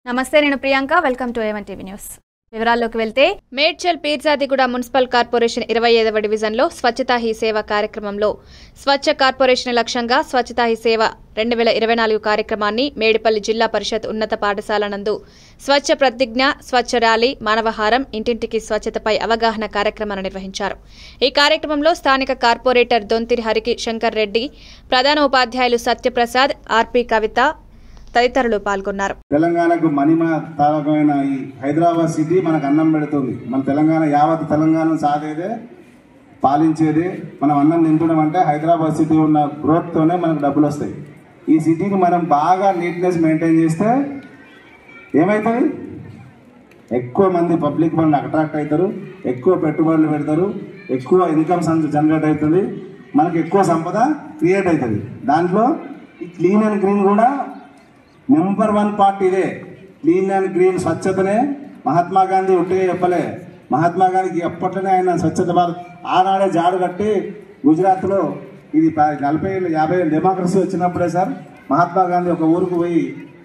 నమస్తే నేను Priyanka welcome to A one TV news వివరాల్లోకి వెళ్తే మేడ్చల్ పీర్జాదిగూడ మున్సిపల్ కార్పొరేషన్ ఇరవై ఐదవ డివిజన్లో స్వచ్ఛతా హీ సేవ కార్యక్రమంలో స్వచ్ఛ కార్పొరేషన్ లక్ష్యంగా స్వచ్ఛతా హీ సేవ రెండు వేల ఇరవై నాలుగు కార్యక్రమాన్ని మేడిపల్లి జిల్లా పరిషత్ ఉన్నత పాఠశాల నందు స్వచ్ఛ ప్రతిజ్ఞ స్వచ్ఛ ర్యాలీ మానవహారం ఇంటింటికి స్వచ్ఛతపై అవగాహన కార్యక్రమాన్ని నిర్వహించారు ఈ కార్యక్రమంలో స్థానిక కార్పొరేటర్ దొంతిరి హరికి శంకర్ రెడ్డి ప్రధాన ఉపాధ్యాయులు సత్యప్రసాద్ ఆర్పి కవిత తదితరులు పాల్గొన్నారు తెలంగాణకు మణిమ తారకమైన ఈ హైదరాబాద్ సిటీ మనకు అన్నం పెడుతుంది మన తెలంగాణ యావత్ తెలంగాణ సాగేదే పాలించేది మనం అన్నం తింటున్నాం అంటే హైదరాబాద్ సిటీ ఉన్న గ్రోత్తోనే మనకు డబ్బులు వస్తాయి ఈ సిటీకి మనం బాగా నీట్నెస్ మెయింటైన్ చేస్తే ఏమవుతుంది ఎక్కువ మంది పబ్లిక్ మనల్ని అట్రాక్ట్ అవుతారు ఎక్కువ పెట్టుబడులు పెడతారు ఎక్కువ ఇన్కమ్ జనరేట్ అవుతుంది మనకి ఎక్కువ సంపద క్రియేట్ అవుతుంది దాంట్లో ఈ క్లీన్ అండ్ గ్రీన్ కూడా నెంబర్ వన్ పార్ట్ ఇదే క్లీన్ అండ్ గ్రీన్ స్వచ్ఛతనే మహాత్మా గాంధీ ఒట్టిగా చెప్పలే మహాత్మా గాంధీకి ఎప్పట్లోనే ఆయన స్వచ్ఛత భారత్ ఆనాడే జాడు కట్టి గుజరాత్లో ఇది ప- నలభై ఏళ్ళు యాభై ఏళ్ళు డెమోక్రసీ వచ్చినప్పుడే సార్ మహాత్మా గాంధీ ఒక ఊరికి పోయి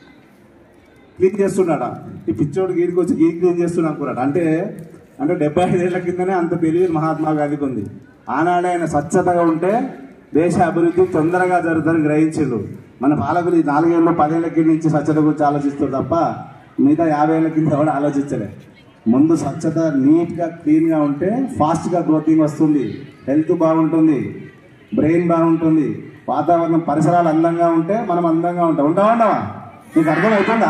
క్లీన్ చేస్తున్నాడ ఈ పిచ్చోడు గీడికి వచ్చి గీ క్లీన్ చేస్తున్నా అనుకున్నాడు అంటే అంటే డెబ్బై ఐదేళ్ల కిందనే అంత తెలివి మహాత్మా గాంధీకి ఉంది ఆనాడే ఆయన స్వచ్ఛతగా ఉంటే దేశ అభివృద్ధి తొందరగా జరుగుతుందని గ్రహించిండు మన పాలకులు ఈ నాలుగేళ్ళు పదేళ్ల కింద నుంచి స్వచ్ఛత గురించి ఆలోచిస్తారు తప్ప మిగతా యాభై ఏళ్ళ కింద కూడా ఆలోచించలే ముందు స్వచ్ఛత నీట్గా క్లీన్గా ఉంటే ఫాస్ట్గా గ్రోతింగ్ వస్తుంది హెల్త్ బాగుంటుంది బ్రెయిన్ బాగుంటుంది వాతావరణం పరిసరాలు అందంగా ఉంటే మనం అందంగా ఉంటాం ఉంటావా ఉండవా నీకు అర్థమవుతుందా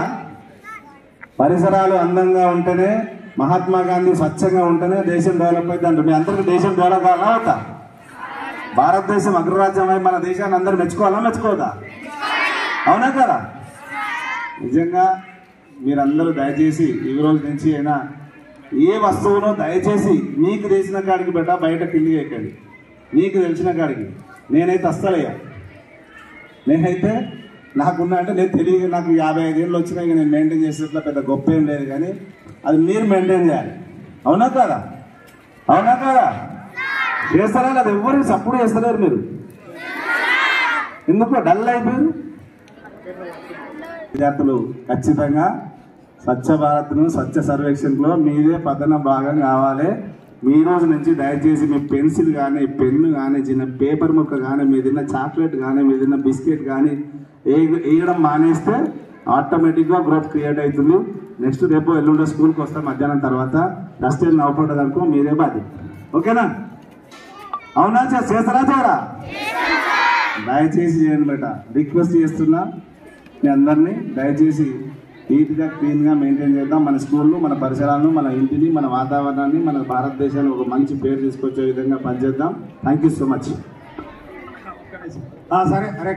పరిసరాలు అందంగా ఉంటేనే మహాత్మా గాంధీ స్వచ్ఛంగా ఉంటేనే దేశం డెవలప్ అవుతుంది అంటే మీ అందరికీ దేశం డెవలప్ కావాలా అవుతా భారతదేశం అగ్రరాజ్యమై మన దేశాన్ని అందరూ మెచ్చుకోవాలా మెచ్చుకోవద్దా అవునా కదా నిజంగా మీరందరూ దయచేసి ఈ రోజు నుంచి అయినా ఏ వస్తువునో దయచేసి మీకు తెలిసిన కాడికి బెట్ట బయట కింది ఎక్కండి మీకు తెలిసిన కాడికి నేనైతే అస్సలయ్యా నేనైతే నాకున్నా అంటే నేను తెలియదు నాకు యాభై ఐదు ఏళ్ళు వచ్చినా ఇక నేను మెయింటైన్ చేసేట్లా పెద్ద గొప్ప ఏం లేదు కానీ అది మీరు మెయింటైన్ చేయాలి అవునా కదా అవునా కదా చేస్తారా అది ఎవరు సపోర్ట్ చేస్తలేరు మీరు ఎందుకు డల్ అయిపోయారు విద్యార్థులు ఖచ్చితంగా స్వచ్ఛ భారత్ను స్వచ్ఛ సర్వేక్షణలో మీదే పదన భాగం కావాలి మీ రోజు నుంచి దయచేసి మీ పెన్సిల్ కానీ పెన్ను కానీ చిన్న పేపర్ ముక్క కానీ మీ తిన్న చాక్లెట్ కానీ మీ తిన్న బిస్కెట్ కానీ ఏ- వేయడం మానేస్తే ఆటోమేటిక్గా గ్రోత్ క్రియేట్ అవుతుంది నెక్స్ట్ రేపు ఎల్లుండే స్కూల్కి వస్తాం మధ్యాహ్నం తర్వాత డస్ట్ నవ్వపడ్డది అనుకో మీరే బాధ్యత ఓకేనా అవునా చే- చేస్తారా చేయరా దయచేసి చేయండి బేట రిక్వెస్ట్ చేస్తున్నా మీ అందరినీ దయచేసి నీట్గా క్లీన్గా మెయింటైన్ చేద్దాం మన స్కూళ్ళు మన పరిసరాలను మన ఇంటిని మన వాతావరణాన్ని మన భారతదేశాన్ని ఒక మంచి పేరు తీసుకొచ్చే విధంగా పనిచేద్దాం థ్యాంక్ యూ సో మచ్ సరే అరే